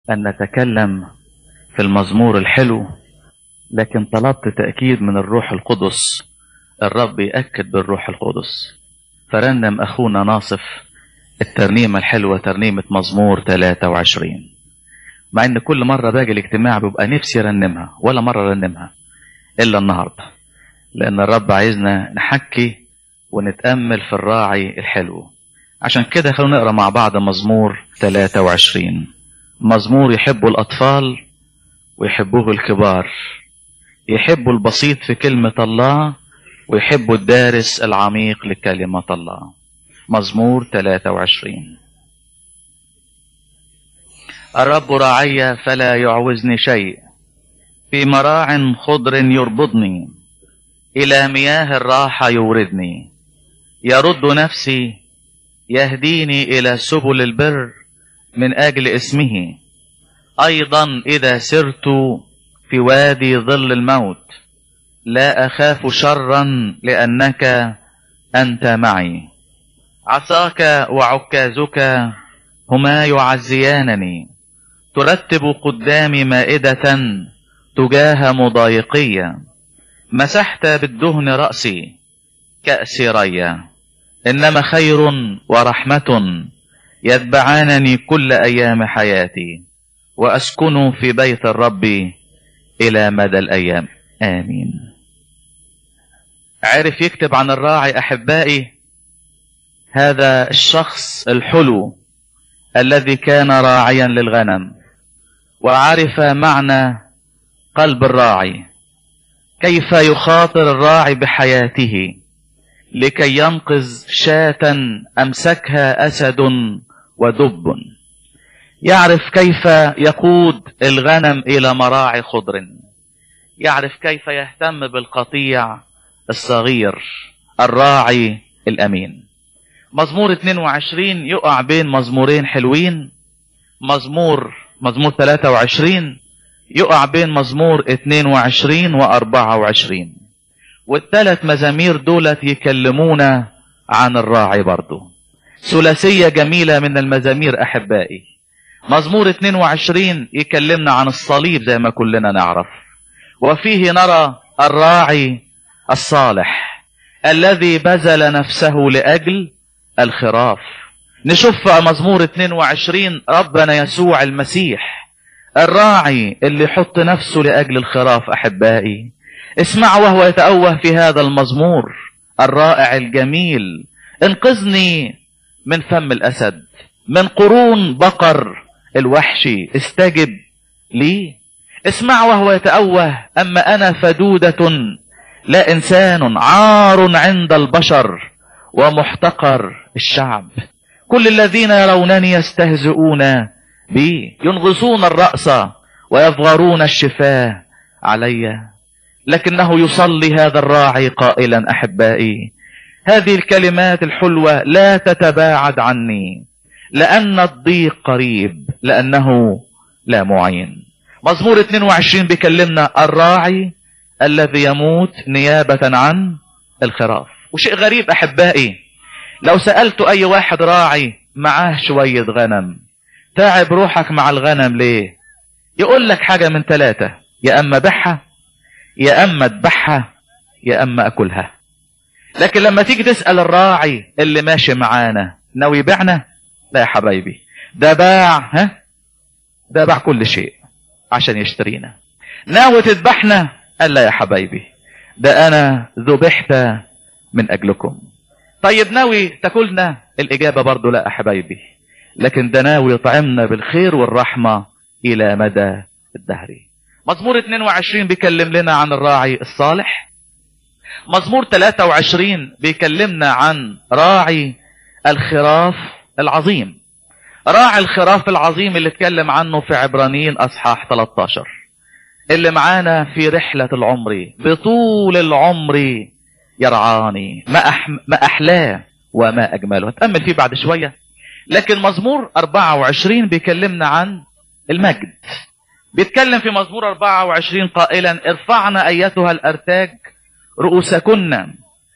أن نتكلم في المزمور الحلو لكن طلبت تأكيد من الروح القدس الرب يأكد بالروح القدس فرنم أخونا ناصف الترنيمة الحلوة ترنيمة مزمور 23 مع ان كل مرة باجي الاجتماع بيبقى نفسي ارنمها ولا مرة ارنمها الا النهاردة لان الرب عايزنا نحكي ونتأمل في الراعي الحلو عشان كده خلونا نقرا مع بعض مزمور 23 مزمور يحبه الاطفال ويحبوه الكبار يحبوا البسيط في كلمة الله ويحبوا الدارس العميق لكلمة الله مزمور 23 الرب راعي فلا يعوزني شيء في مراع خضر يربضني إلى مياه الراحة يوردني يرد نفسي يهديني إلى سبل البر من أجل اسمه أيضا إذا سرت في وادي ظل الموت لا أخاف شرا لأنك أنت معي عصاك وعكازك هما يعزيانني ترتب قدامي مائدة تجاه مضايقية مسحت بالدهن رأسي كأس ريا إنما خير ورحمة يتبعانني كل أيام حياتي وأسكن في بيت الرب إلى مدى الأيام آمين عرف يكتب عن الراعي أحبائي هذا الشخص الحلو الذي كان راعيا للغنم وعرف معنى قلب الراعي كيف يخاطر الراعي بحياته لكي ينقذ شاة امسكها اسد ودب يعرف كيف يقود الغنم الى مراعي خضر يعرف كيف يهتم بالقطيع الصغير الراعي الامين مزمور 22 يقع بين مزمورين حلوين مزمور مزمور 23 يقع بين مزمور 22 و 24 والثلاث مزامير دولت يكلمونا عن الراعي برضو ثلاثية جميلة من المزامير أحبائي مزمور 22 يكلمنا عن الصليب زي ما كلنا نعرف وفيه نرى الراعي الصالح الذي بذل نفسه لأجل الخراف نشوف في مزمور 22 ربنا يسوع المسيح الراعي اللي يحط نفسه لأجل الخراف أحبائي اسمع وهو يتأوه في هذا المزمور الرائع الجميل انقذني من فم الأسد من قرون بقر الوحشي استجب لي اسمع وهو يتأوه أما أنا فدودة لا إنسان عار عند البشر ومحتقر الشعب كل الذين يرونني يستهزئون بي ينغصون الرأس ويظهرون الشفاه علي لكنه يصلي هذا الراعي قائلا أحبائي هذه الكلمات الحلوة لا تتباعد عني لأن الضيق قريب لأنه لا معين مزمور 22 بيكلمنا الراعي الذي يموت نيابة عن الخراف وشيء غريب أحبائي لو سألت أي واحد راعي معاه شوية غنم تعب روحك مع الغنم ليه يقول لك حاجة من ثلاثة يا أما بحها يا أما اذبحها يا أما أكلها لكن لما تيجي تسأل الراعي اللي ماشي معانا ناوي يبيعنا لا يا حبايبي ده باع ها ده باع كل شيء عشان يشترينا ناوي تذبحنا قال لا يا حبايبي ده أنا ذبحت من أجلكم طيب ناوي تاكلنا الإجابة برضو لا يا حبايبي لكن ده ناوي يطعمنا بالخير والرحمة إلى مدى الدهر مزمور 22 بيكلم لنا عن الراعي الصالح مزمور 23 بيكلمنا عن راعي الخراف العظيم راعي الخراف العظيم اللي اتكلم عنه في عبرانيين أصحاح 13 اللي معانا في رحلة العمر بطول العمر يرعاني ما, أح... ما أحلاه وما أجمله هتأمل فيه بعد شوية لكن مزمور 24 بيكلمنا عن المجد بيتكلم في مزمور 24 قائلا ارفعنا أيتها الأرتاج رؤوسكن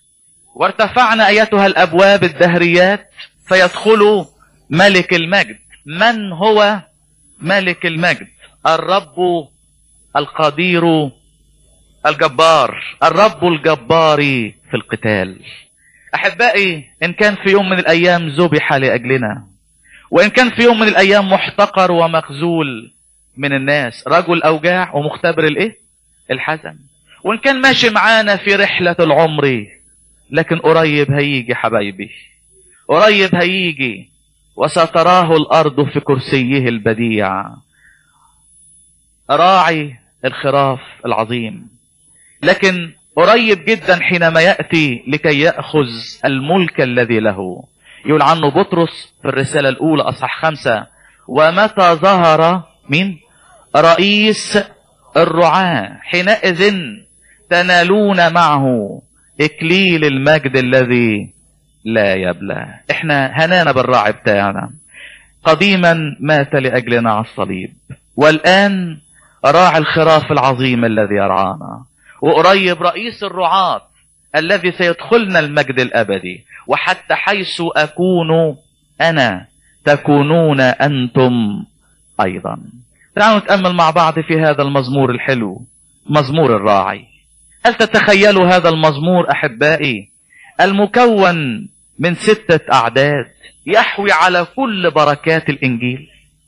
وارتفعنا أيتها الأبواب الدهريات فيدخل ملك المجد من هو ملك المجد الرب القدير الجبار الرب الجبار في القتال احبائي ان كان في يوم من الايام ذبح لاجلنا وان كان في يوم من الايام محتقر ومخذول من الناس رجل اوجاع ومختبر الايه الحزن وان كان ماشي معانا في رحلة العمر لكن قريب هيجي حبايبي قريب هيجي وستراه الارض في كرسيه البديع راعي الخراف العظيم لكن قريب جدا حينما يأتي لكي يأخذ الملك الذي له يقول عنه بطرس في الرسالة الأولى أصح خمسة ومتى ظهر من رئيس الرعاة حينئذ تنالون معه إكليل المجد الذي لا يبلى احنا هنانا بالراعي بتاعنا قديما مات لأجلنا على الصليب والآن راعي الخراف العظيم الذي يرعانا وقريب رئيس الرعاة الذي سيدخلنا المجد الأبدي وحتى حيث أكون أنا تكونون أنتم أيضا تعالوا نتأمل مع بعض في هذا المزمور الحلو مزمور الراعي هل تتخيلوا هذا المزمور أحبائي المكون من ستة أعداد يحوي على كل بركات الإنجيل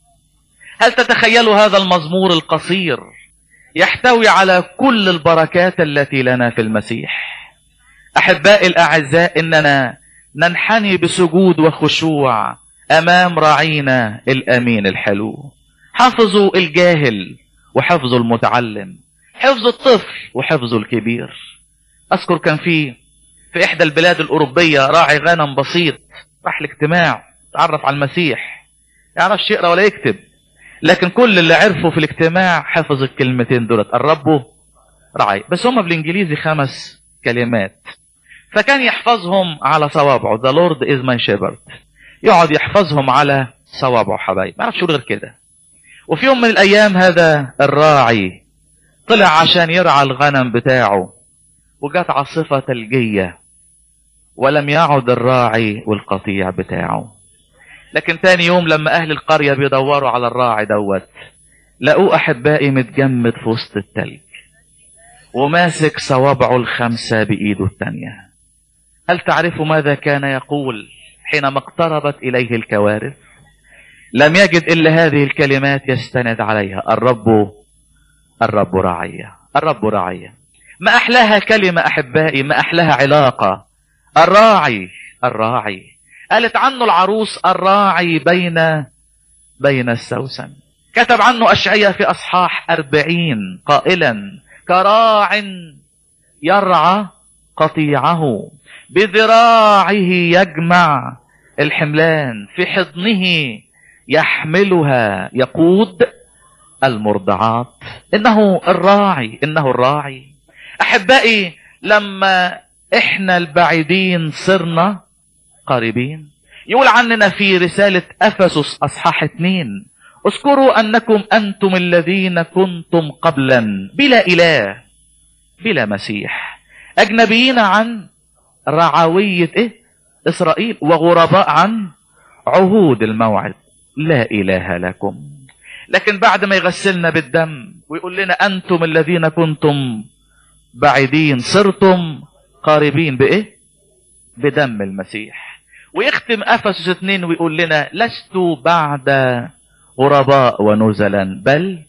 هل تتخيلوا هذا المزمور القصير يحتوي على كل البركات التي لنا في المسيح احبائي الاعزاء اننا ننحني بسجود وخشوع امام راعينا الامين الحلو حفظوا الجاهل وحفظوا المتعلم حفظ الطفل وحفظ الكبير اذكر كان في في احدى البلاد الاوروبيه راعي غنم بسيط راح الاجتماع تعرف على المسيح يعرفش يقرا ولا يكتب لكن كل اللي عرفه في الاجتماع حفظ الكلمتين دولت الرب رعي بس هم بالانجليزي خمس كلمات فكان يحفظهم على صوابعه The Lord is my shepherd يقعد يحفظهم على صوابعه حبايب ما يعرفش غير كده وفي يوم من الايام هذا الراعي طلع عشان يرعى الغنم بتاعه وجات عاصفة ثلجية ولم يعد الراعي والقطيع بتاعه لكن تاني يوم لما اهل القرية بيدوروا على الراعي دوت لقوه احبائي متجمد في وسط التلج وماسك صوابعه الخمسة بايده التانية هل تعرفوا ماذا كان يقول حينما اقتربت اليه الكوارث لم يجد الا هذه الكلمات يستند عليها الرب الرب رعية الرب رعية ما احلاها كلمة احبائي ما احلاها علاقة الراعي الراعي قالت عنه العروس الراعي بين بين السوسن كتب عنه أشعية في أصحاح أربعين قائلا كراع يرعى قطيعه بذراعه يجمع الحملان في حضنه يحملها يقود المرضعات انه الراعي انه الراعي احبائي لما احنا البعيدين صرنا قريبين يقول عننا في رسالة أفسس أصحاح اتنين اذكروا أنكم أنتم الذين كنتم قبلا بلا إله بلا مسيح أجنبيين عن رعوية إيه؟ إسرائيل وغرباء عن عهود الموعد لا إله لكم لكن بعد ما يغسلنا بالدم ويقول لنا أنتم الذين كنتم بعيدين صرتم قريبين بإيه؟ بدم المسيح ويختم افسس اثنين ويقول لنا لست بعد غرباء ونزلا بل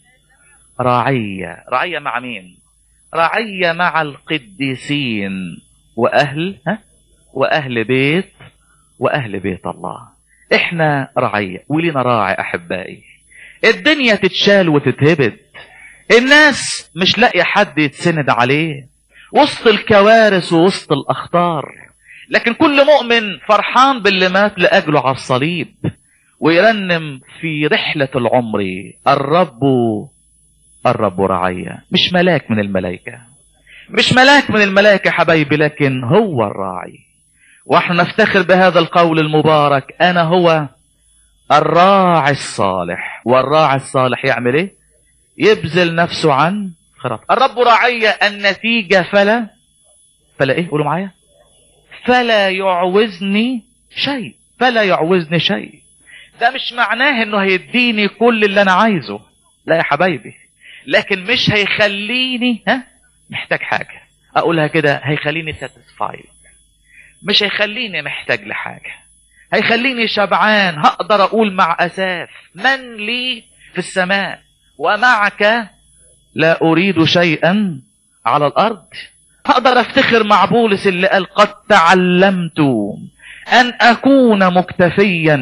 رعية رعية مع مين رعية مع القديسين واهل ها واهل بيت واهل بيت الله احنا رعية ولينا راعي احبائي الدنيا تتشال وتتهبد الناس مش لاقي حد يتسند عليه وسط الكوارث ووسط الاخطار لكن كل مؤمن فرحان باللي مات لأجله على الصليب ويرنم في رحلة العمر الرب الرب رعية مش ملاك من الملائكة مش ملاك من الملائكة حبايبي لكن هو الراعي واحنا نفتخر بهذا القول المبارك انا هو الراعي الصالح والراعي الصالح يعمل ايه يبذل نفسه عن خراب الرب راعية النتيجة فلا فلا ايه قولوا معايا فلا يعوزني شيء فلا يعوزني شيء ده مش معناه انه هيديني كل اللي انا عايزه لا يا حبايبي لكن مش هيخليني ها محتاج حاجة اقولها كده هيخليني ساتسفايد مش هيخليني محتاج لحاجة هيخليني شبعان هقدر اقول مع اساف من لي في السماء ومعك لا اريد شيئا على الارض هقدر افتخر مع بولس اللي قال قد تعلمت ان اكون مكتفيا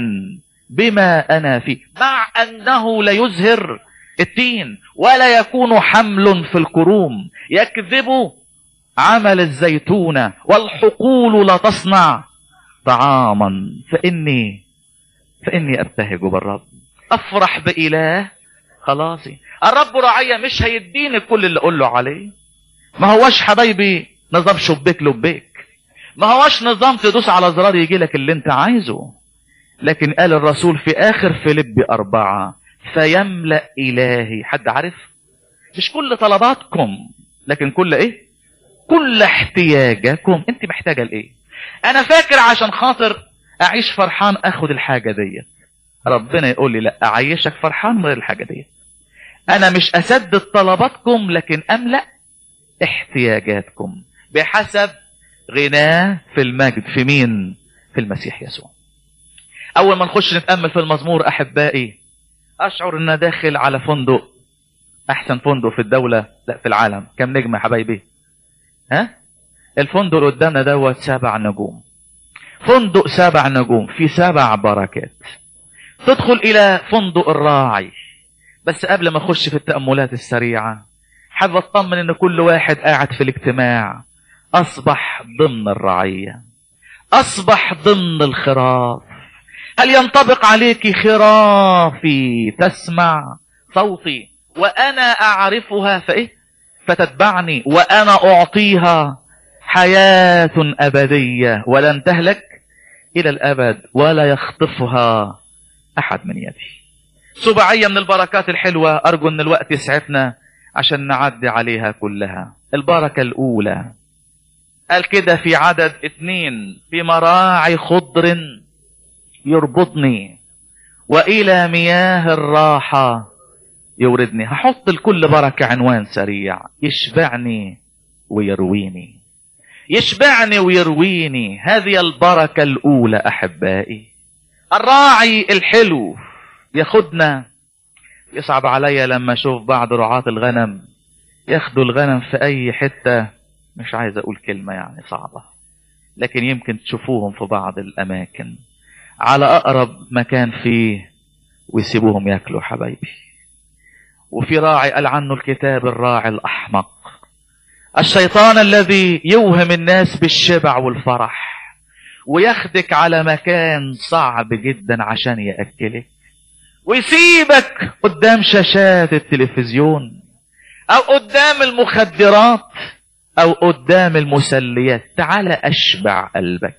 بما انا فيه مع انه لا يزهر التين ولا يكون حمل في الكروم يكذب عمل الزيتون والحقول لا تصنع طعاما فاني فاني ابتهج بالرب افرح باله خلاصي الرب رعية مش هيديني كل اللي اقول له عليه ما هوش حبايبي نظام شبيك لبيك ما هوش نظام تدوس على زرار يجي لك اللي انت عايزه لكن قال الرسول في اخر فيليب اربعة فيملأ الهي حد عارف مش كل طلباتكم لكن كل ايه كل احتياجكم انت محتاجة لايه انا فاكر عشان خاطر اعيش فرحان اخد الحاجة ديت ربنا يقول لي لا اعيشك فرحان من الحاجة ديت انا مش اسدد طلباتكم لكن املأ احتياجاتكم بحسب غناه في المجد في مين في المسيح يسوع اول ما نخش نتامل في المزمور احبائي اشعر ان داخل على فندق احسن فندق في الدوله لا في العالم كم نجمه يا حبايبي ها الفندق اللي قدامنا دوت سبع نجوم فندق سبع نجوم في سبع بركات تدخل الى فندق الراعي بس قبل ما اخش في التاملات السريعه حابب اطمن ان كل واحد قاعد في الاجتماع اصبح ضمن الرعيه اصبح ضمن الخراف هل ينطبق عليك خرافي تسمع صوتي وانا اعرفها فايه فتتبعني وانا اعطيها حياه ابديه ولن تهلك الى الابد ولا يخطفها احد من يدي سبعيه من البركات الحلوه ارجو ان الوقت يسعفنا عشان نعدي عليها كلها البركه الاولى قال كده في عدد اتنين في مراعي خضر يربطني والى مياه الراحة يوردني هحط لكل بركة عنوان سريع يشبعني ويرويني يشبعني ويرويني هذه البركة الاولى احبائي الراعي الحلو ياخدنا يصعب عليا لما اشوف بعض رعاة الغنم ياخدوا الغنم في اي حتة مش عايز اقول كلمة يعني صعبة لكن يمكن تشوفوهم في بعض الاماكن على اقرب مكان فيه ويسيبوهم ياكلوا حبايبي وفي راعي قال عنه الكتاب الراعي الاحمق الشيطان الذي يوهم الناس بالشبع والفرح وياخدك على مكان صعب جدا عشان ياكلك ويسيبك قدام شاشات التلفزيون او قدام المخدرات او قدام المسليات تعال اشبع قلبك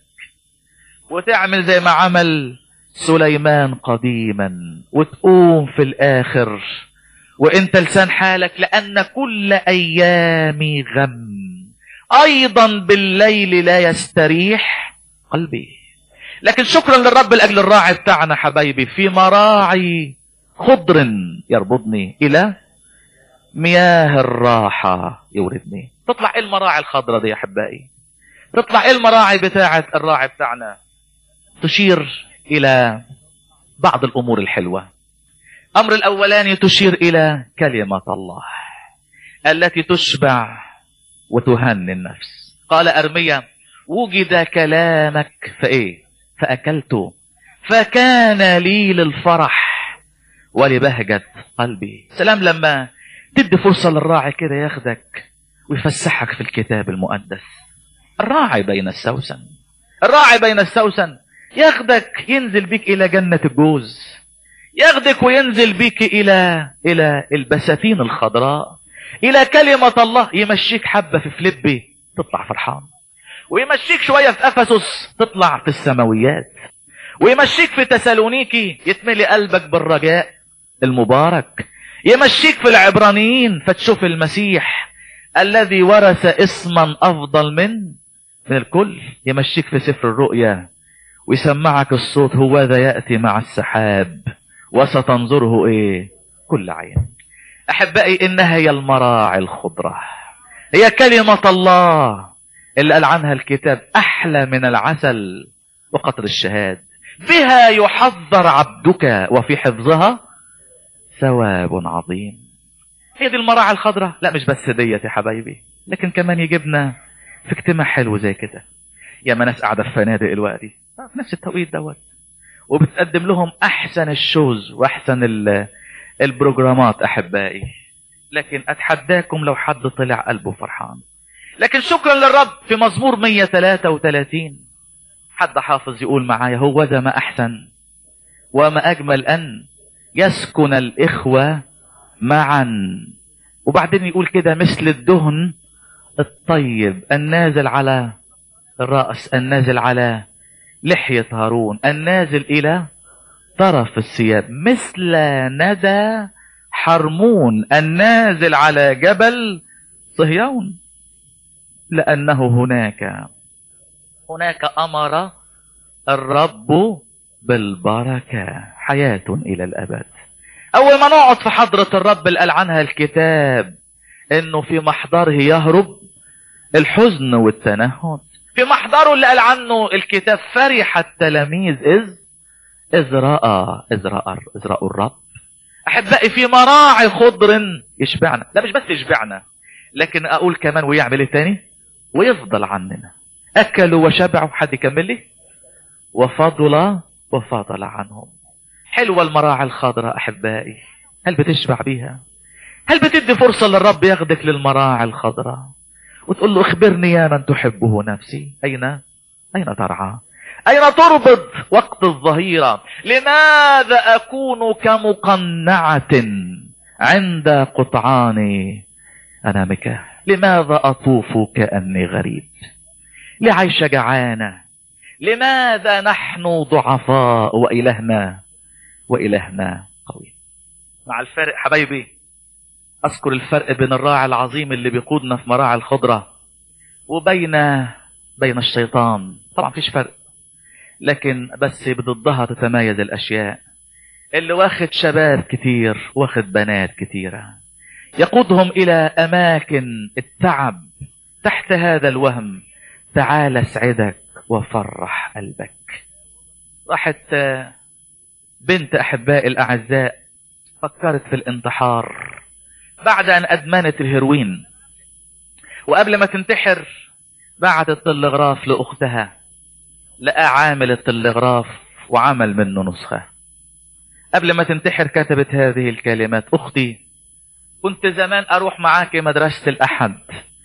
وتعمل زي ما عمل سليمان قديما وتقوم في الاخر وانت لسان حالك لان كل ايامي غم ايضا بالليل لا يستريح قلبي لكن شكرا للرب لاجل الراعي بتاعنا حبايبي في مراعي خضر يربطني الى مياه الراحة يوردني تطلع ايه المراعي الخضراء دي يا احبائي تطلع ايه المراعي بتاعة الراعي بتاعنا تشير الى بعض الامور الحلوة امر الاولاني تشير الى كلمة الله التي تشبع وتهني النفس قال ارميا وجد كلامك فايه فاكلته فكان لي للفرح ولبهجة قلبي سلام لما تدي فرصة للراعي كده ياخدك ويفسحك في الكتاب المقدس الراعي بين السوسن الراعي بين السوسن ياخدك ينزل بيك الى جنة الجوز ياخدك وينزل بيك الى الى البساتين الخضراء الى كلمة الله يمشيك حبة في فليبي تطلع فرحان ويمشيك شوية في افسس تطلع في السماويات ويمشيك في تسالونيكي يتملي قلبك بالرجاء المبارك يمشيك في العبرانيين فتشوف المسيح الذي ورث اسما افضل من من الكل يمشيك في سفر الرؤيا ويسمعك الصوت هو ذا يأتي مع السحاب وستنظره ايه كل عين احبائي انها هي المراعي الخضرة هي كلمة الله اللي قال عنها الكتاب احلى من العسل وقطر الشهاد بها يحذر عبدك وفي حفظها ثواب عظيم هي دي المراعي الخضراء لا مش بس ديت يا حبايبي لكن كمان يجيبنا في اجتماع حلو زي كده يا ما ناس قاعده في فنادق الوقت دي في نفس التوقيت دوت وبتقدم لهم احسن الشوز واحسن ال- البروجرامات احبائي لكن اتحداكم لو حد طلع قلبه فرحان لكن شكرا للرب في مزمور 133 حد حافظ يقول معايا هو ذا ما احسن وما اجمل ان يسكن الاخوه معا وبعدين يقول كده مثل الدهن الطيب النازل على الرأس النازل على لحية هارون النازل إلى طرف الثياب مثل ندى حرمون النازل على جبل صهيون لأنه هناك هناك أمر الرب بالبركة حياة إلى الأبد أول ما نقعد في حضرة الرب اللي قال عنها الكتاب إنه في محضره يهرب الحزن والتنهد في محضره اللي قال عنه الكتاب فرح التلاميذ إذ إذ رأى إذ رأى إذ رأوا الرب أحبائي في مراعي خضر يشبعنا لا مش بس يشبعنا لكن أقول كمان ويعمل إيه تاني ويفضل عننا أكلوا وشبعوا حد يكمل لي وفضل وفضل عنهم حلوة المراعي الخضراء أحبائي هل بتشبع بيها هل بتدي فرصة للرب ياخدك للمراعي الخضراء وتقول له اخبرني يا من تحبه نفسي أين أين ترعى أين تربط وقت الظهيرة لماذا أكون كمقنعة عند قطعان أنامك لماذا أطوف كأني غريب لعيش جعانة لماذا نحن ضعفاء وإلهنا وإلهنا قوي مع الفرق حبايبي أذكر الفرق بين الراعي العظيم اللي بيقودنا في مراعي الخضرة وبين بين الشيطان طبعا فيش فرق لكن بس بضدها تتمايز الأشياء اللي واخد شباب كتير واخد بنات كتيرة يقودهم إلى أماكن التعب تحت هذا الوهم تعال اسعدك وفرح قلبك راحت بنت أحبائي الأعزاء فكرت في الانتحار بعد أن أدمنت الهيروين وقبل ما تنتحر بعتت تلغراف لأختها لقى عامل التلغراف وعمل منه نسخة قبل ما تنتحر كتبت هذه الكلمات أختي كنت زمان أروح معاك مدرسة الأحد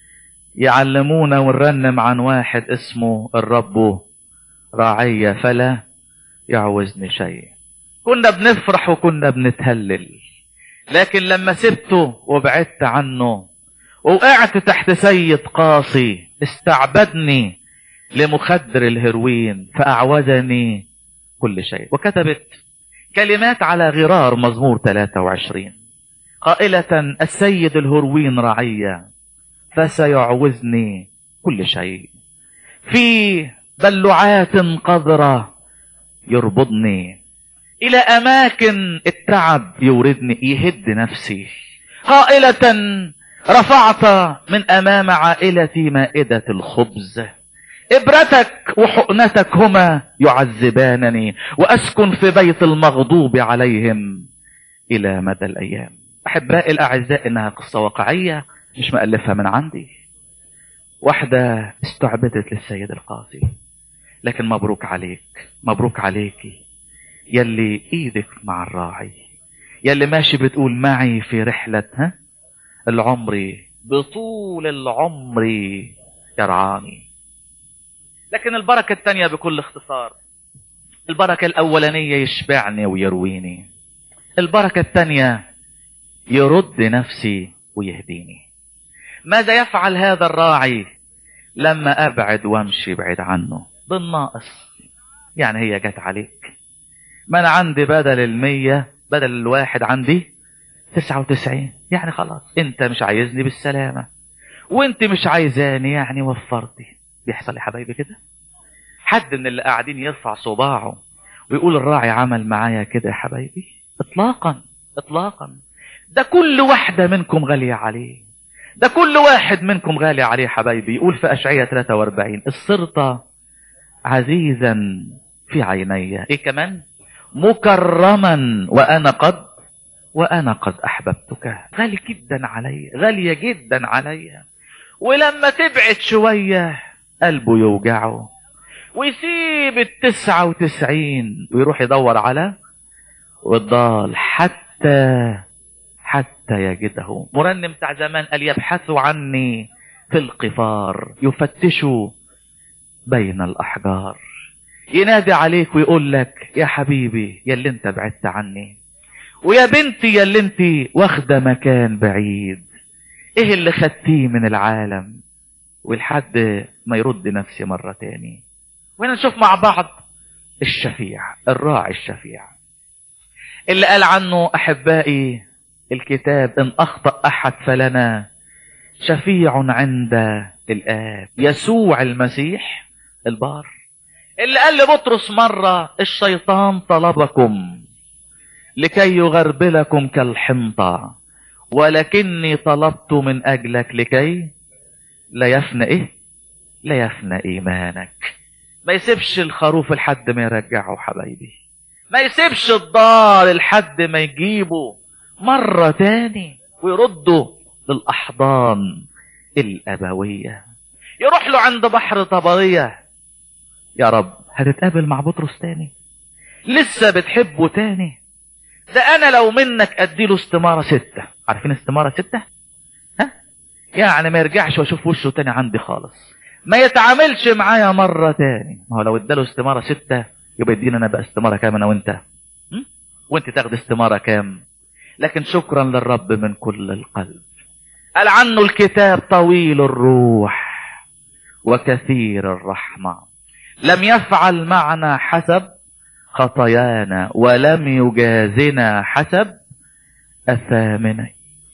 يعلمونا ونرنم عن واحد اسمه الرب راعية فلا يعوزني شيء كنا بنفرح وكنا بنتهلل لكن لما سبته وبعدت عنه ووقعت تحت سيد قاسي استعبدني لمخدر الهيروين فأعوزني كل شيء وكتبت كلمات على غرار مزمور 23 قائلة السيد الهروين رعية فسيعوزني كل شيء في بلعات قذرة يربضني إلى أماكن التعب يوردني يهد نفسي قائلة رفعت من أمام عائلتي مائدة الخبز إبرتك وحقنتك هما يعذبانني وأسكن في بيت المغضوب عليهم إلى مدى الأيام أحبائي الأعزاء إنها قصة واقعية مش مألفها من عندي واحدة استعبدت للسيد القاضي لكن مبروك عليك مبروك عليكي يلي ايدك مع الراعي يلي ماشي بتقول معي في رحلة ها العمر بطول العمر يرعاني لكن البركة الثانية بكل اختصار البركة الأولانية يشبعني ويرويني البركة الثانية يرد نفسي ويهديني ماذا يفعل هذا الراعي لما أبعد وامشي بعيد عنه بالناقص يعني هي جت عليك ما أنا عندي بدل المية بدل الواحد عندي تسعة وتسعين يعني خلاص انت مش عايزني بالسلامة وانت مش عايزاني يعني وفرتي بيحصل يا حبايبي كده حد من اللي قاعدين يرفع صباعه ويقول الراعي عمل معايا كده يا حبايبي اطلاقا اطلاقا ده كل واحدة منكم غالية عليه ده كل واحد منكم غالي عليه حبايبي يقول في أشعية 43 الصرت عزيزا في عيني ايه كمان مكرما وانا قد وانا قد احببتك غالي جدا علي غالية جدا علي ولما تبعد شوية قلبه يوجعه ويسيب التسعة وتسعين ويروح يدور على والضال حتى حتى يجده مرنم بتاع زمان قال يبحثوا عني في القفار يفتشوا بين الأحجار ينادي عليك ويقول لك يا حبيبي يا اللي انت بعدت عني ويا بنتي يا اللي انت واخده مكان بعيد ايه اللي خدتيه من العالم ولحد ما يرد نفسي مرة تاني وهنا نشوف مع بعض الشفيع الراعي الشفيع اللي قال عنه احبائي الكتاب ان اخطأ احد فلنا شفيع عند الاب يسوع المسيح البار اللي قال لبطرس مرة الشيطان طلبكم لكي يغربلكم كالحنطة ولكني طلبت من أجلك لكي لا يفنى إيه لا يفنى إيمانك ما يسيبش الخروف لحد ما يرجعه حبايبي ما يسيبش الضال لحد ما يجيبه مرة تاني ويرده للأحضان الأبوية يروح له عند بحر طبرية يا رب هتتقابل مع بطرس تاني لسه بتحبه تاني ده انا لو منك اديله استمارة ستة عارفين استمارة ستة ها يعني ما يرجعش واشوف وشه تاني عندي خالص ما يتعاملش معايا مرة تاني ما هو لو اداله استمارة ستة يبقى يدينا انا بقى استمارة كام انا وانت م? وانت تاخد استمارة كام لكن شكرا للرب من كل القلب قال عنه الكتاب طويل الروح وكثير الرحمه لم يفعل معنا حسب خطايانا ولم يجازنا حسب أثامنا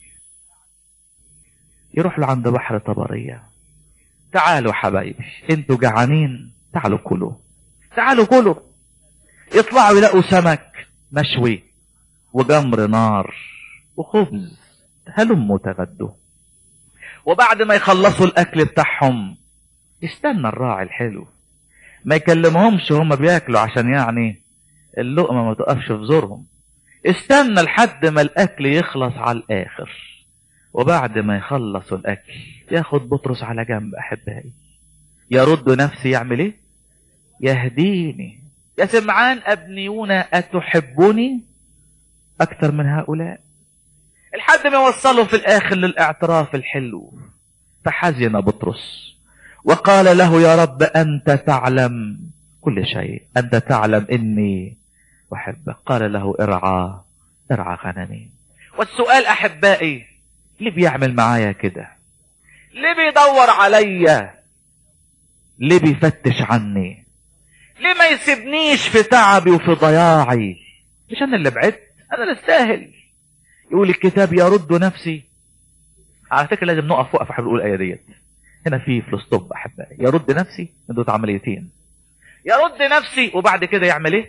يروح له عند بحر طبرية تعالوا حبايبي انتوا جعانين تعالوا كلوا تعالوا كلوا يطلعوا يلاقوا سمك مشوي وجمر نار وخبز هلموا تغدوا وبعد ما يخلصوا الاكل بتاعهم يستنى الراعي الحلو ما يكلمهمش هم بياكلوا عشان يعني اللقمة ما تقفش في زورهم استنى لحد ما الاكل يخلص على الاخر وبعد ما يخلصوا الاكل ياخد بطرس على جنب احبائي يرد نفسي يعمل ايه يهديني يا سمعان ابنيونا اتحبني اكثر من هؤلاء لحد ما يوصلوا في الاخر للاعتراف الحلو فحزن بطرس وقال له يا رب أنت تعلم كل شيء أنت تعلم إني أحبك قال له ارعى ارعى غنمي والسؤال أحبائي ليه بيعمل معايا كده ليه بيدور عليا ليه بيفتش عني ليه ما يسيبنيش في تعبي وفي ضياعي مش أنا اللي بعدت أنا اللي استاهل يقول الكتاب يرد نفسي على فكرة لازم نقف وقفة حلو الآية ديت هنا في فلسطوب احبائي يرد نفسي من دوت عمليتين يرد نفسي وبعد كده يعمل ايه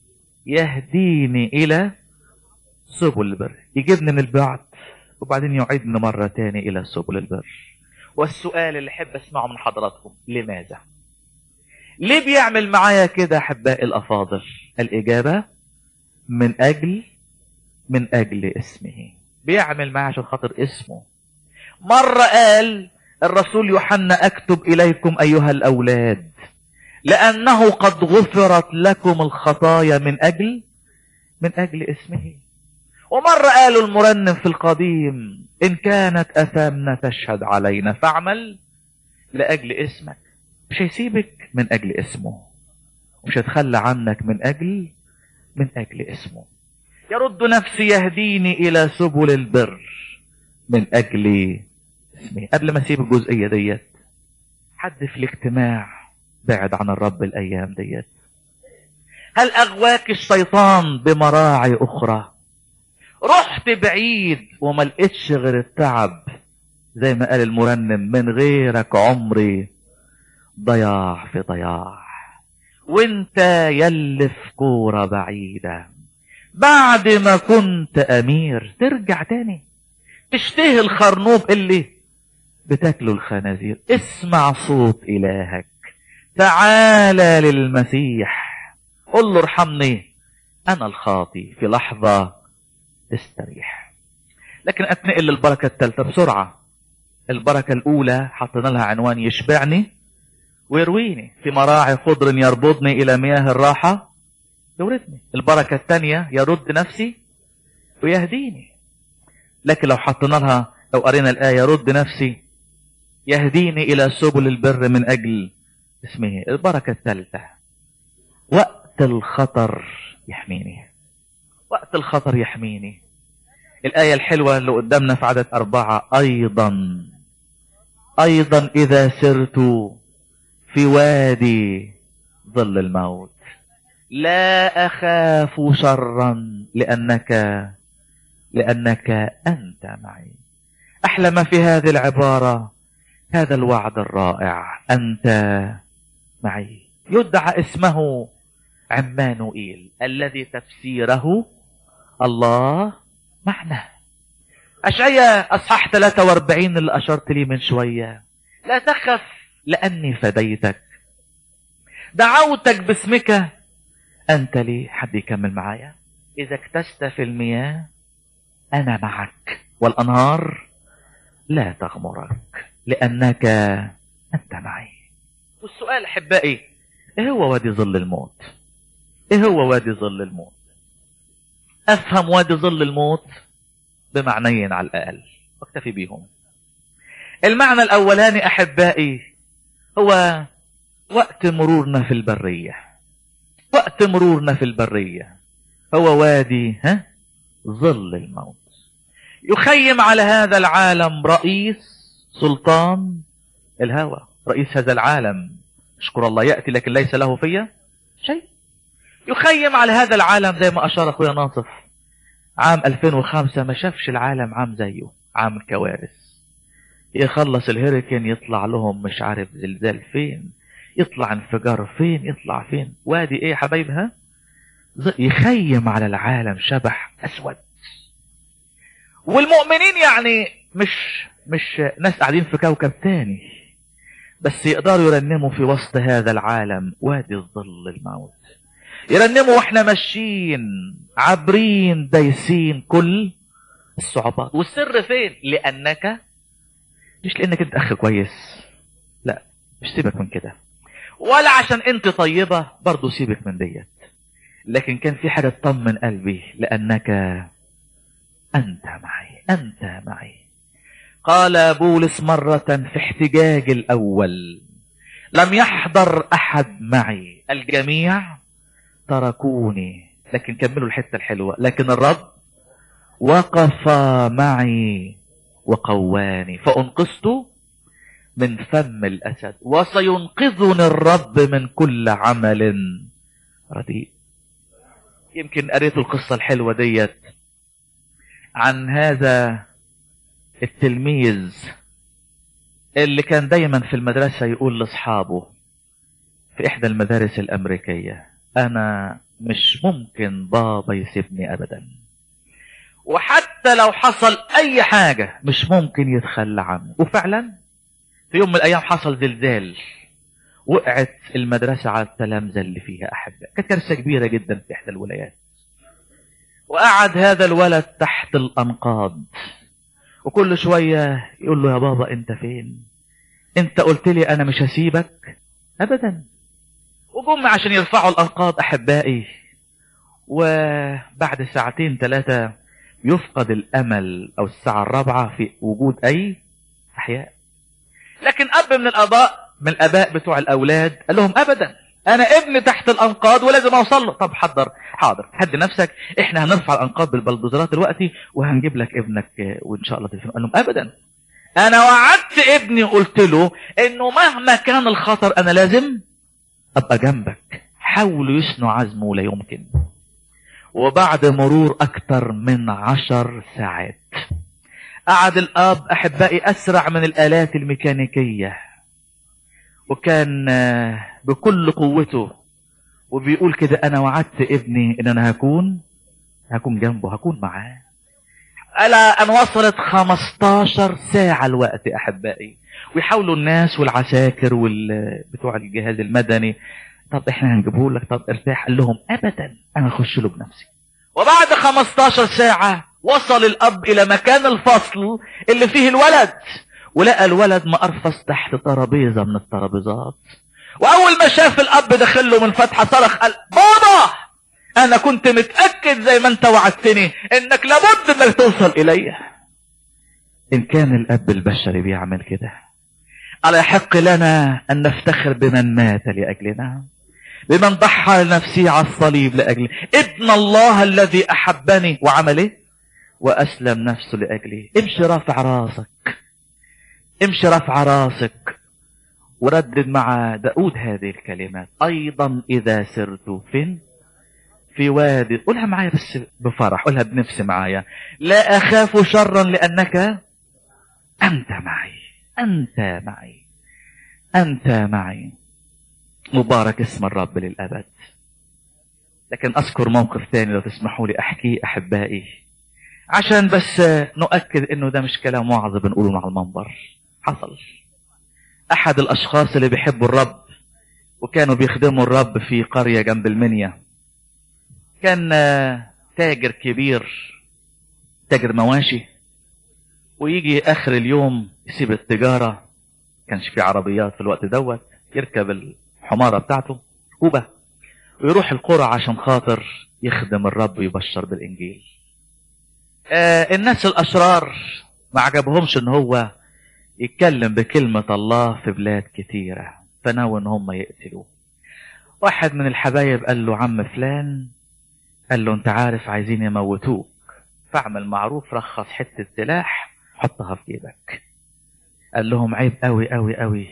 يهديني الى سبل البر يجيبني من البعد وبعدين يعيدني مرة تاني الى سبل البر والسؤال اللي احب اسمعه من حضراتكم لماذا ليه بيعمل معايا كده احبائي الافاضل الاجابة من اجل من اجل اسمه بيعمل معايا عشان خاطر اسمه مرة قال الرسول يوحنا اكتب اليكم ايها الاولاد لانه قد غفرت لكم الخطايا من اجل من اجل اسمه ومره قالوا المرنم في القديم ان كانت اثامنا تشهد علينا فاعمل لاجل اسمك مش هيسيبك من اجل اسمه مش هيتخلى عنك من اجل من اجل اسمه يرد نفسي يهديني الى سبل البر من اجل اسمه قبل ما اسيب الجزئيه ديت حد في الاجتماع بعد عن الرب الايام ديت هل اغواك الشيطان بمراعي اخرى رحت بعيد وما لقيتش غير التعب زي ما قال المرنم من غيرك عمري ضياع في ضياع وانت يلي في كورة بعيدة بعد ما كنت امير ترجع تاني تشتهي الخرنوب اللي بتاكله الخنازير اسمع صوت الهك تعالى للمسيح قل له ارحمني انا الخاطي في لحظة استريح لكن اتنقل للبركة الثالثة بسرعة البركة الاولى حطينا لها عنوان يشبعني ويرويني في مراعي خضر يربضني الى مياه الراحة يوردني البركة الثانية يرد نفسي ويهديني لكن لو حطينا لها لو قرينا الآية يرد نفسي يهديني إلى سبل البر من أجل اسمه البركة الثالثة وقت الخطر يحميني وقت الخطر يحميني الآية الحلوة اللي قدامنا في عدد أربعة أيضا أيضا إذا سرت في وادي ظل الموت لا أخاف شرا لأنك لأنك أنت معي أحلى ما في هذه العبارة هذا الوعد الرائع أنت معي يدعى اسمه عمانوئيل الذي تفسيره الله معنا أشعية أصحاح 43 اللي أشرت لي من شوية لا تخف لأني فديتك دعوتك باسمك أنت لي حد يكمل معايا إذا اكتست في المياه أنا معك والأنهار لا تغمرك لأنك أنت معي والسؤال أحبائي إيه هو وادي ظل الموت إيه هو وادي ظل الموت أفهم وادي ظل الموت بمعنيين على الأقل واكتفي بيهم المعنى الأولاني أحبائي هو وقت مرورنا في البرية وقت مرورنا في البرية هو وادي ها ظل الموت يخيم على هذا العالم رئيس سلطان الهوى رئيس هذا العالم اشكر الله يأتي لكن ليس له فيا شيء يخيم على هذا العالم زي ما أشار أخويا ناصف عام 2005 ما شافش العالم عام زيه عام الكوارث يخلص الهيريكين يطلع لهم مش عارف زلزال فين يطلع انفجار فين يطلع فين وادي ايه يا حبايبها يخيم على العالم شبح اسود والمؤمنين يعني مش مش ناس قاعدين في كوكب تاني بس يقدروا يرنموا في وسط هذا العالم وادي الظل الموت يرنموا واحنا ماشيين عابرين دايسين كل الصعوبات والسر فين لانك مش لانك انت اخ كويس لا مش سيبك من كده ولا عشان انت طيبة برضو سيبك من ديت لكن كان في حاجة تطمن قلبي لانك انت معي انت معي قال بولس مرة في احتجاج الاول لم يحضر احد معي الجميع تركوني لكن كملوا الحتة الحلوة لكن الرب وقف معي وقواني فأنقذت من فم الأسد وسينقذني الرب من كل عمل رديء يمكن قريت القصة الحلوة ديت عن هذا التلميذ اللي كان دايما في المدرسة يقول لأصحابه في إحدى المدارس الأمريكية أنا مش ممكن بابا يسيبني أبدا وحتى لو حصل أي حاجة مش ممكن يتخلى عنه وفعلا في يوم من الأيام حصل زلزال وقعت المدرسة على التلامذة اللي فيها أحبة كانت كارثة كبيرة جدا في إحدى الولايات وقعد هذا الولد تحت الأنقاض وكل شوية يقول له يا بابا أنت فين أنت قلت لي أنا مش هسيبك أبدا وجم عشان يرفعوا الأنقاض أحبائي وبعد ساعتين ثلاثة يفقد الأمل أو الساعة الرابعة في وجود أي أحياء لكن أب من الآباء من الآباء بتوع الأولاد قال لهم أبدا أنا ابني تحت الأنقاض ولازم أوصل له طب حضر حاضر هد نفسك إحنا هنرفع الأنقاض بالبلدوزرات دلوقتي وهنجيب لك ابنك وإن شاء الله تلفين قال لهم أبدا أنا وعدت ابني وقلت له إنه مهما كان الخطر أنا لازم أبقى جنبك حاولوا يسنوا عزمه ولا يمكن وبعد مرور أكثر من عشر ساعات قعد الأب أحبائي أسرع من الآلات الميكانيكية وكان بكل قوته وبيقول كده انا وعدت ابني ان انا هكون هكون جنبه هكون معاه ألا أن وصلت 15 ساعة الوقت أحبائي ويحاولوا الناس والعساكر وال بتوع الجهاز المدني طب احنا هنجيبه لك طب ارتاح قال لهم ابدا انا اخش له بنفسي وبعد 15 ساعة وصل الاب الى مكان الفصل اللي فيه الولد ولقى الولد مقرفص تحت ترابيزة من الترابيزات واول ما شاف الاب دخل له من فتحة صرخ قال بابا انا كنت متأكد زي ما انت وعدتني انك لابد انك توصل الي ان كان الاب البشري بيعمل كده ألا يحق لنا أن نفتخر بمن مات لأجلنا بمن ضحى لنفسه على الصليب لأجلي ابن الله الذي أحبني وعمل إيه وأسلم نفسه لأجلي امشي رافع راسك امشي رافع راسك وردد مع داود هذه الكلمات أيضا إذا سرت فين في وادي قولها معايا بس بفرح قولها بنفس معايا لا أخاف شرا لأنك أنت معي أنت معي أنت معي مبارك اسم الرب للأبد لكن أذكر موقف ثاني لو تسمحوا لي أحكيه أحبائي عشان بس نؤكد إنه ده مش كلام وعظ بنقوله مع المنبر حصل أحد الأشخاص اللي بيحبوا الرب وكانوا بيخدموا الرب في قرية جنب المنيا كان تاجر كبير تاجر مواشي ويجي اخر اليوم يسيب التجاره كانش في عربيات في الوقت دوت يركب الحماره بتاعته ركوبه ويروح القرى عشان خاطر يخدم الرب ويبشر بالانجيل آه الناس الاشرار ما عجبهمش ان هو يتكلم بكلمة الله في بلاد كتيرة فناوي ان هم يقتلوه واحد من الحبايب قال له عم فلان قال له انت عارف عايزين يموتوك فاعمل معروف رخص حتة سلاح حطها في جيبك قال لهم عيب قوي قوي قوي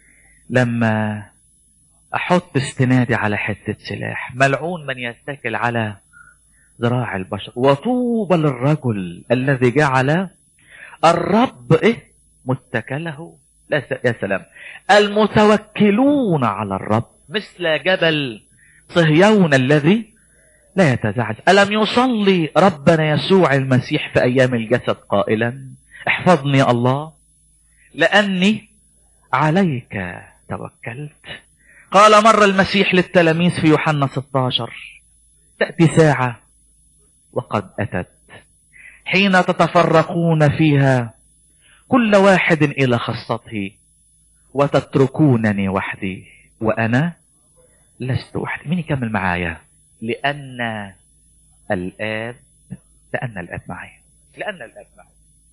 لما احط استنادي على حتة سلاح ملعون من يتكل على ذراع البشر وطوبى للرجل الذي جعل الرب ايه متكله لا س... يا سلام المتوكلون على الرب مثل جبل صهيون الذي لا يتزعزع ألم يصلي ربنا يسوع المسيح في أيام الجسد قائلا احفظني يا الله لأني عليك توكلت قال مر المسيح للتلاميذ في يوحنا 16 تأتي ساعة وقد أتت حين تتفرقون فيها كل واحد إلى خاصته وتتركونني وحدي وأنا لست وحدي مين يكمل معايا لأن الآب لأن الآب معي لأن الآب معي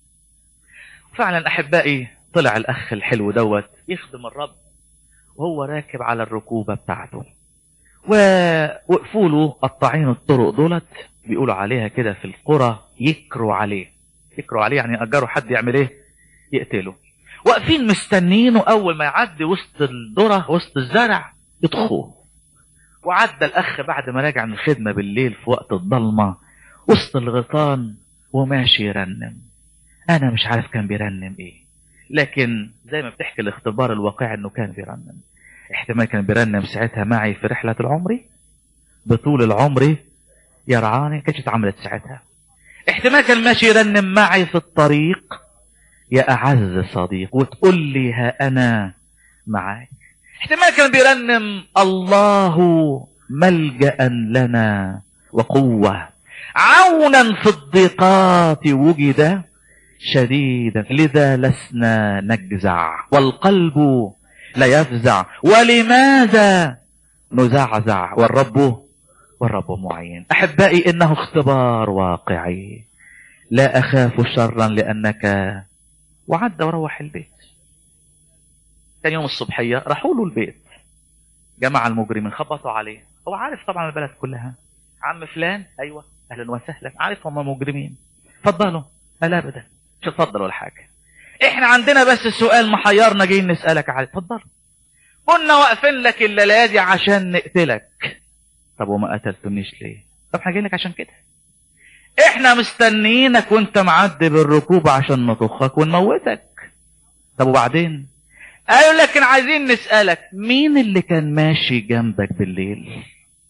فعلا أحبائي طلع الأخ الحلو دوت يخدم الرب وهو راكب على الركوبة بتاعته ووقفوا له قطاعين الطرق دولت بيقولوا عليها كده في القرى يكروا عليه يكروا عليه يعني أجروا حد يعمل ايه يقتله واقفين مستنينه أول ما يعدي وسط الذرة وسط الزرع يطخوه وعدى الأخ بعد ما راجع من الخدمة بالليل في وقت الضلمة وسط الغيطان وماشي يرنم أنا مش عارف كان بيرنم إيه لكن زي ما بتحكي الاختبار الواقعي إنه كان بيرنم احتمال كان بيرنم ساعتها معي في رحلة العمر بطول العمر يرعاني كانت اتعملت ساعتها احتمال كان ماشي يرنم معي في الطريق يا أعز صديق وتقول لي ها أنا معاك احتمال كان بيرنم الله ملجأ لنا وقوة عونا في الضيقات وجد شديدا لذا لسنا نجزع والقلب لا يفزع ولماذا نزعزع والرب والرب معين احبائي انه اختبار واقعي لا اخاف شرا لانك وعد وروح البيت كان يوم الصبحيه راحوا له البيت جمع المجرمين خبطوا عليه هو عارف طبعا البلد كلها عم فلان ايوه اهلا وسهلا عارف هم مجرمين اتفضلوا لا ابدا مش اتفضل ولا حاجه احنا عندنا بس سؤال محيرنا جايين نسالك عليه اتفضل كنا واقفين لك الليله دي عشان نقتلك طب وما قتلتنيش ليه طب احنا جايين لك عشان كده احنا مستنيينك وانت معدي بالركوب عشان نطخك ونموتك طب وبعدين قالوا لكن عايزين نسألك مين اللي كان ماشي جنبك بالليل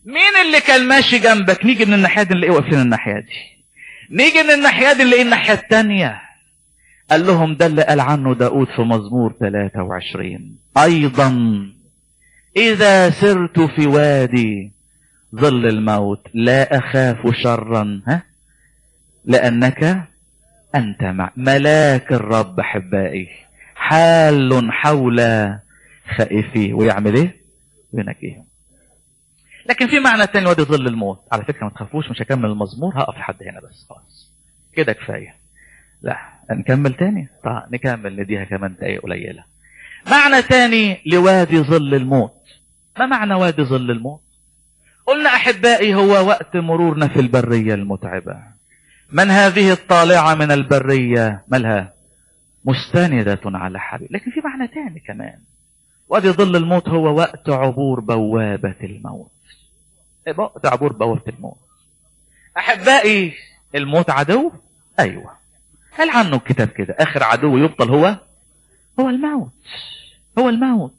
مين اللي كان ماشي جنبك نيجي من الناحيه دي نلاقيه واقفين الناحيه دي نيجي من الناحيه دي نلاقيه الناحيه الثانيه قال لهم ده اللي قال عنه داود في مزمور 23 ايضا اذا سرت في وادي ظل الموت لا اخاف شرا ها لانك انت مع ملاك الرب احبائي حال حول خائفيه ويعمل ايه ينجيهم لكن في معنى تاني وادي ظل الموت على فكره ما تخافوش مش هكمل المزمور هقف لحد هنا بس خلاص كده كفايه لا نكمل تاني طيب نكمل نديها كمان دقايق قليله معنى تاني لوادي ظل الموت ما معنى وادي ظل الموت قلنا احبائي هو وقت مرورنا في البريه المتعبه من هذه الطالعه من البريه مالها مستندة على حبيب لكن في معنى تاني كمان وادي ظل الموت هو وقت عبور بوابة الموت وقت عبور بوابة الموت أحبائي الموت عدو أيوة قال عنه الكتاب كده آخر عدو يبطل هو هو الموت هو الموت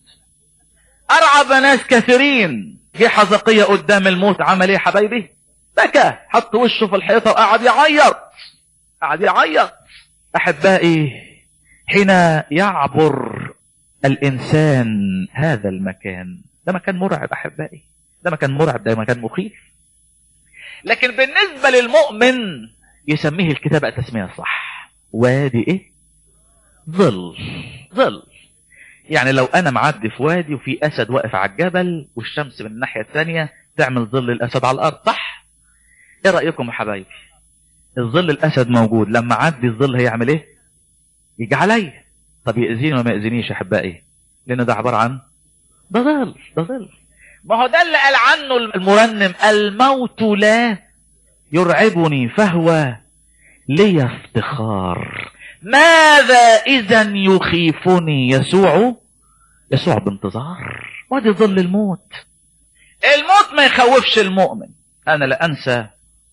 أرعب ناس كثيرين جه حزقية قدام الموت عمل ايه يا حبايبي بكى حط وشه في الحيطة وقعد يعيط قعد يعيط أحبائي حين يعبر الإنسان هذا المكان ده مكان مرعب أحبائي ده مكان مرعب ده مكان مخيف لكن بالنسبة للمؤمن يسميه الكتاب التسمية الصح وادي ايه ظل ظل يعني لو انا معدي في وادي وفي اسد واقف على الجبل والشمس من الناحية الثانية تعمل ظل الاسد على الارض صح ايه رأيكم يا حبايبي الظل الاسد موجود لما عدي الظل هيعمل ايه يجي عليا طب يأذيني وما يأذينيش يا احبائي لان ده عبارة عن ده ظل ده ظل ما هو ده اللي قال عنه المرنم الموت لا يرعبني فهو لي افتخار ماذا اذا يخيفني يسوع يسوع بانتظار وادي ظل الموت الموت ما يخوفش المؤمن انا لا انسى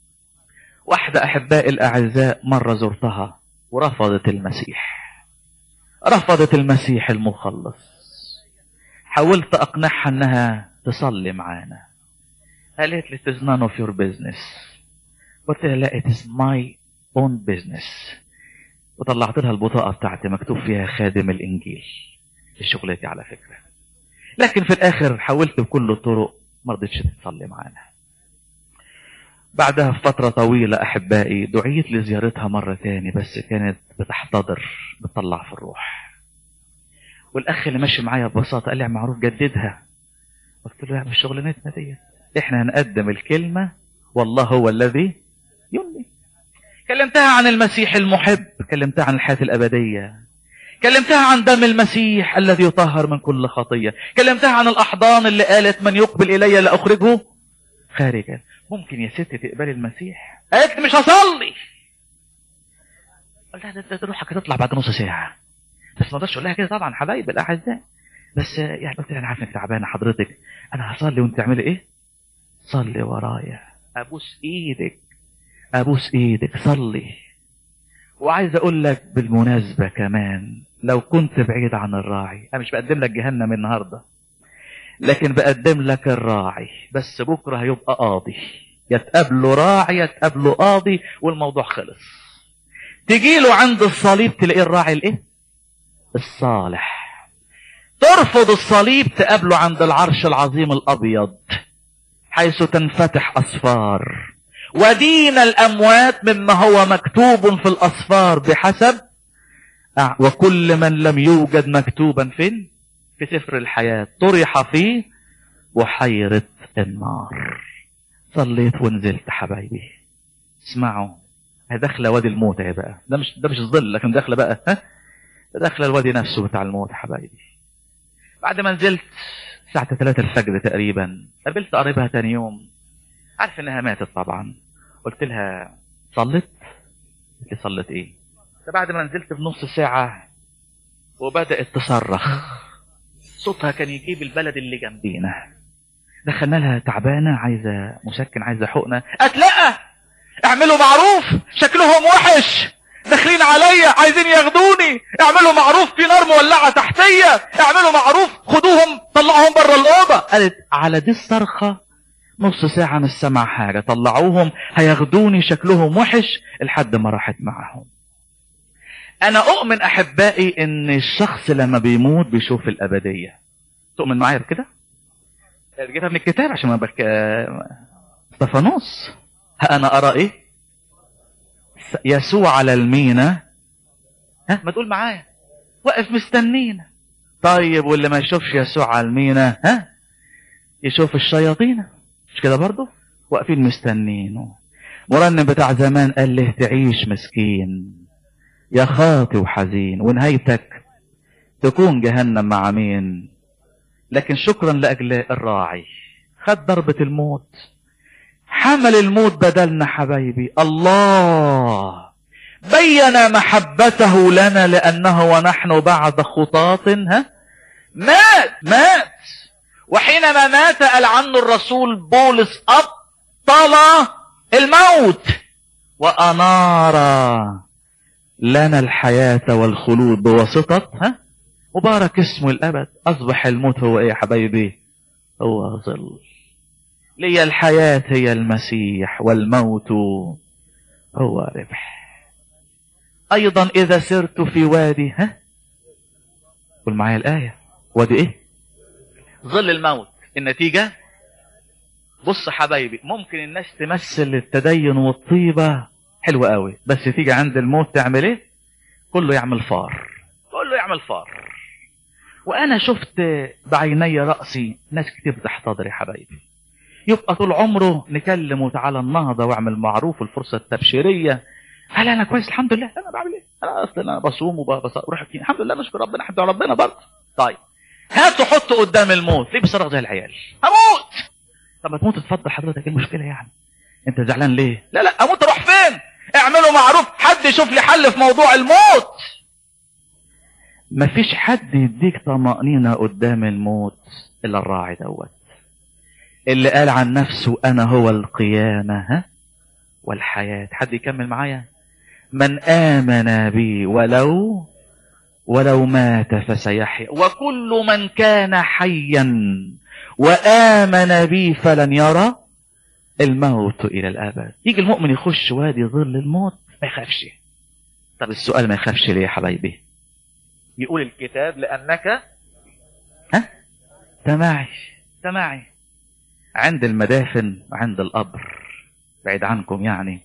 واحدة احبائي الاعزاء مرة زرتها ورفضت المسيح رفضت المسيح المخلص حاولت اقنعها انها تصلي معانا قالت لي it is none of your business قلت لها لا it is my own business وطلعت لها البطاقة بتاعتي مكتوب فيها خادم الإنجيل في شغلتي على فكرة لكن في الآخر حاولت بكل الطرق ما رضتش تصلي معانا بعدها بفترة طويلة أحبائي دعيت لزيارتها مرة تاني بس كانت بتحتضر بتطلع في الروح والأخ اللي ماشي معايا ببساطة قال لي يا معروف جددها قلت له يا مش شغلانتنا ديت احنا هنقدم الكلمة والله هو الذي يملي كلمتها عن المسيح المحب كلمتها عن الحياة الأبدية كلمتها عن دم المسيح الذي يطهر من كل خطية كلمتها عن الأحضان اللي قالت من يقبل إلي لأخرجه خارجا ممكن يا ست تقبلي المسيح قالت لي مش هصلي قلت لها ده- ده روحك هتطلع بعد نص ساعة بس ما اقدرش اقول لها كده طبعا حبايب الاعزاء بس يعني قلت لها انا عارف انك تعبانه حضرتك انا هصلي وانت تعملي ايه؟ صلي ورايا ابوس ايدك ابوس ايدك صلي وعايز اقول لك بالمناسبه كمان لو كنت بعيد عن الراعي انا مش بقدم لك جهنم النهارده لكن بقدم لك الراعي بس بكره هيبقى قاضي يتقابله راعي يتقابله قاضي والموضوع خلص تجي له عند الصليب تلاقيه الراعي الايه الصالح ترفض الصليب تقابله عند العرش العظيم الابيض حيث تنفتح اسفار ودين الاموات مما هو مكتوب في الاسفار بحسب أع- وكل من لم يوجد مكتوبا فين في سفر الحياة طرح في بحيرة النار صليت ونزلت حبايبي اسمعوا هي داخله وادي الموت اهي بقى ده مش ده مش الظل لكن داخله بقى ها ده داخله الوادي نفسه بتاع الموت حبايبي بعد ما نزلت الساعة 3 الفجر تقريبا قابلت قريبها تاني يوم عارف انها ماتت طبعا قلت لها صلت قلت لي صلت ايه ده بعد ما نزلت بنص ساعة وبدأت تصرخ صوتها كان يجيب البلد اللي جنبينا دخلنا لها تعبانة عايزة مسكن عايزة حقنة قالت لا اعملوا معروف شكلهم وحش داخلين عليا عايزين ياخدوني اعملوا معروف في نار مولعة تحتية اعملوا معروف خدوهم طلعوهم بره الأوضة قالت على دي الصرخة نص ساعة مش سمع حاجة طلعوهم هياخدوني شكلهم وحش لحد ما راحت معاهم أنا أؤمن أحبائي إن الشخص لما بيموت بيشوف الأبدية تؤمن معايا بكده؟ جبتها من الكتاب عشان ما بك استفانوس ها أنا أرى إيه؟ يسوع على المينا ها ما تقول معايا واقف مستنينا طيب واللي ما يشوفش يسوع على المينا ها يشوف الشياطين مش كده برضه واقفين مستنينه مرنم بتاع زمان قال له تعيش مسكين يا خاطي وحزين ونهايتك تكون جهنم مع مين لكن شكرا لاجل الراعي خد ضربة الموت حمل الموت بدلنا حبايبي الله بين محبته لنا لأنه ونحن بعد خطاط ها مات مات وحينما مات قال عنه الرسول بولس أبطل الموت وأنار لنا الحياة والخلود بواسطة ها مبارك اسمه الأبد أصبح الموت هو إيه يا حبايبي هو ظل لي الحياة هي المسيح والموت هو ربح أيضا إذا سرت في وادي ها قول معايا الآية وادي إيه ظل الموت النتيجة بص حبايبي ممكن الناس تمثل التدين والطيبة حلوة قوي بس تيجي عند الموت تعمل ايه كله يعمل فار كله يعمل فار وانا شفت بعيني رأسي ناس كتير بتحتضر يا حبايبي يبقى طول عمره نكلم وتعالى النهضة واعمل معروف الفرصة التبشيرية هل انا كويس الحمد لله انا بعمل ايه انا اصلا انا بصوم وبروح الحمد لله نشكر ربنا الحمد لله ربنا برضه طيب هاتوا حطوا قدام الموت ليه بيصرخ زي العيال هموت طب ما تموت اتفضل حضرتك ايه المشكله يعني انت زعلان ليه لا لا اموت اروح فين اعملوا معروف حد يشوف لي حل في موضوع الموت مفيش حد يديك طمأنينة قدام الموت الا الراعي دوت اللي قال عن نفسه انا هو القيامة ها والحياة حد يكمل معايا من آمن بي ولو ولو مات فسيحيا وكل من كان حيا وآمن بي فلن يرى الموت إلى الأبد يجي المؤمن يخش وادي ظل الموت ما يخافش طب السؤال ما يخافش ليه يا حبايبي يقول الكتاب لأنك ها تماعي تماعي عند المدافن وعند القبر بعيد عنكم يعني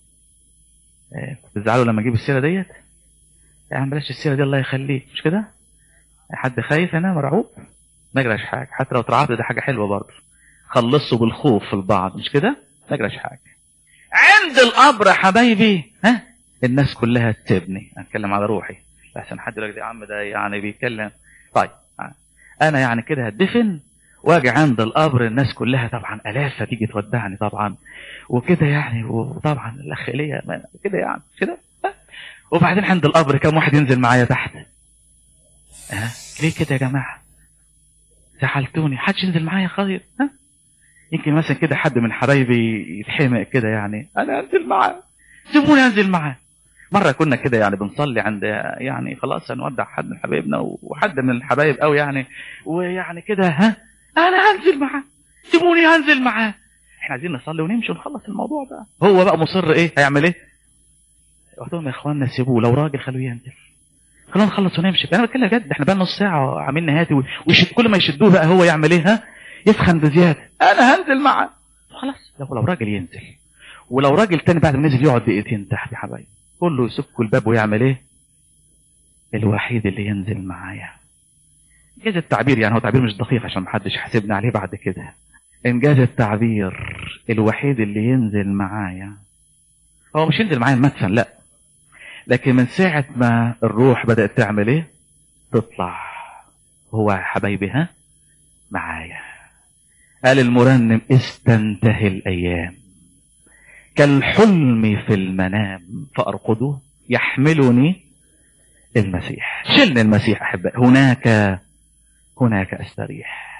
بتزعلوا لما اجيب السيره ديت يعني بلاش السيره دي الله يخليك مش كده حد خايف هنا مرعوب ما يجراش حاجه حتى لو اترعبت ده حاجه حلوه برضه خلصوا بالخوف في البعض مش كده ما يجراش حاجه عند القبر يا حبايبي ها الناس كلها تبني اتكلم على روحي احسن حد يقول يا عم ده يعني بيتكلم طيب انا يعني كده هدفن واجي عند القبر الناس كلها طبعا الاف تيجي تودعني طبعا وكده يعني وطبعا الاخ ايليا كده يعني كده وبعدين عند القبر كم واحد ينزل معايا تحت ها ليه كده يا جماعه زعلتوني حدش ينزل معايا خير ها يمكن مثلا كده حد من حبايبي يتحمق كده يعني انا انزل معاه سيبوني انزل معاه مره كنا كده يعني بنصلي عند يعني خلاص هنودع حد من حبايبنا وحد من الحبايب قوي يعني ويعني كده ها انا هنزل معاه سيبوني هنزل معاه احنا عايزين نصلي ونمشي ونخلص الموضوع بقى هو بقى مصر ايه هيعمل ايه قلت لهم يا اخوانا سيبوه لو راجل خلوه ينزل خلونا نخلص ونمشي انا بتكلم جد احنا بقى نص ساعه عاملين نهاتي ويشد كل ما يشدوه بقى هو يعمل ايه ها يسخن بزياده انا هنزل معاه خلاص لو لو راجل ينزل ولو راجل تاني بعد ما نزل يقعد دقيقتين تحت يا حبايبي كله يسكوا الباب ويعمل ايه الوحيد اللي ينزل معايا انجاز التعبير يعني هو تعبير مش دقيق عشان محدش يحاسبنا عليه بعد كده انجاز التعبير الوحيد اللي ينزل معايا هو مش ينزل معايا المدفن لا لكن من ساعة ما الروح بدأت تعمل ايه تطلع هو يا حبايبي ها معايا قال المرنم استنتهي الايام كالحلم في المنام فارقده يحملني المسيح شلني المسيح احبائي هناك هناك استريح